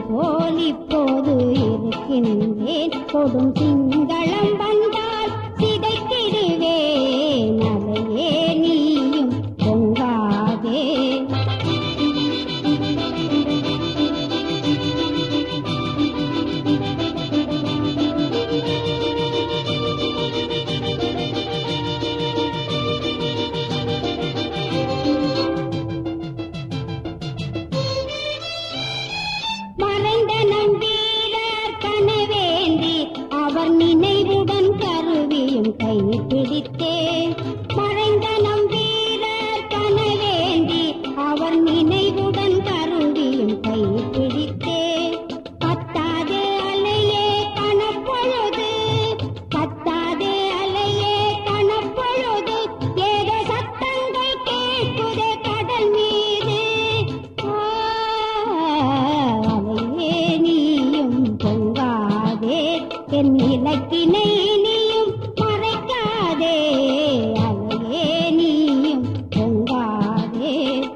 போல் இப்போது இருக்கின்றேன் கொடும் சிங்களம் வந்தால் சிதைத்திடுவேன் அதையே நீயும் பொங்காதே மறைந்த நம் வீரர் கனவேந்தி அவர் நினைவுடன் கருவியும் கைப்பிடித்தே மறைந்த நம் வீரர் கனவேந்தி அவர் நினைவுடன் கருவியும் கைப்பிடித்தே கத்தாதே அலையே கணப்பொழுது கத்தாதே அலையே கணப்பொழுது ஏதோ சத்தங்கள் கேட்குதே கடல் மீது அலையே நீயும் பொங்காதே என் இலக்கினை நீயும் மறைக்காதே அலையே நீயும் பொங்காதே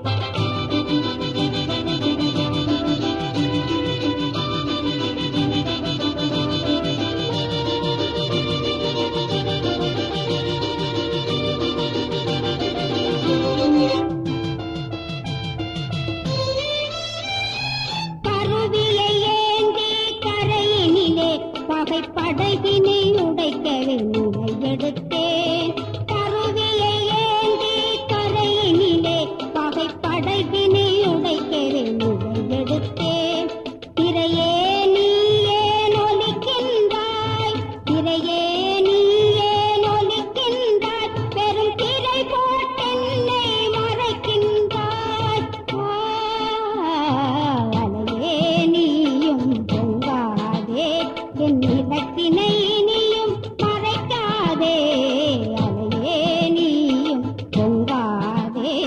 கருவியை ஏந்தி கரையினிலே பகை படகினை உடைக்கவே முறையெடுத்தேன் கருவியை ஏந்தி கரையினிலே பகை படகினை உடைக்கவே முறையெடுத்தேன் திரையே நீ ஏன் ஒலிக்கின்றாய் திரையே நீ ஏன் ஒலிக்கின்றாய் பெரும் திரை போட்டென்னை மறைக்கின்றாய் அலையே நீயும் பொங்காதே என் இலக்கினை நீயும் மறைக்காதே அலையே நீயும் பொங்காதே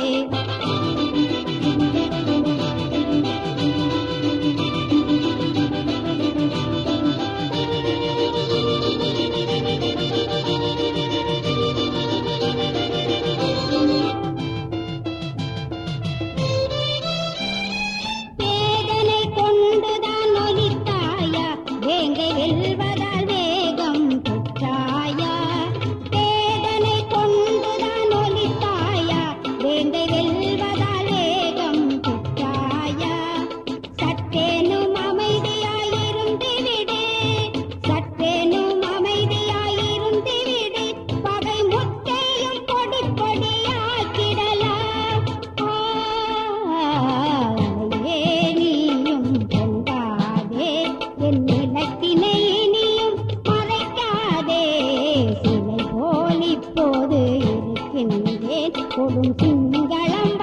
வேதனை கொண்டுதான் ஒலித்தாயா வேங்கை வெல்வதால் வேகம் பெற்றாயா வேதனை கொண்டுதான் ஒலித்தாயா வேங்கை வெல்வதால் வேகம் பெற்றாயா சற்றேனும் அமைதியாயிருந்து விடு சற்றேனும் அமைதியாயிருந்து விடு பகை முத்தையும் பொடி பொடியாக்கிடலாம் ஆயே நீயும் பொங்காதே என் நிலத்தினை நீயும் மறைக்காதே சிலை போல் இப்போது இருக்கின்றேன் கொடும் சிங்களம்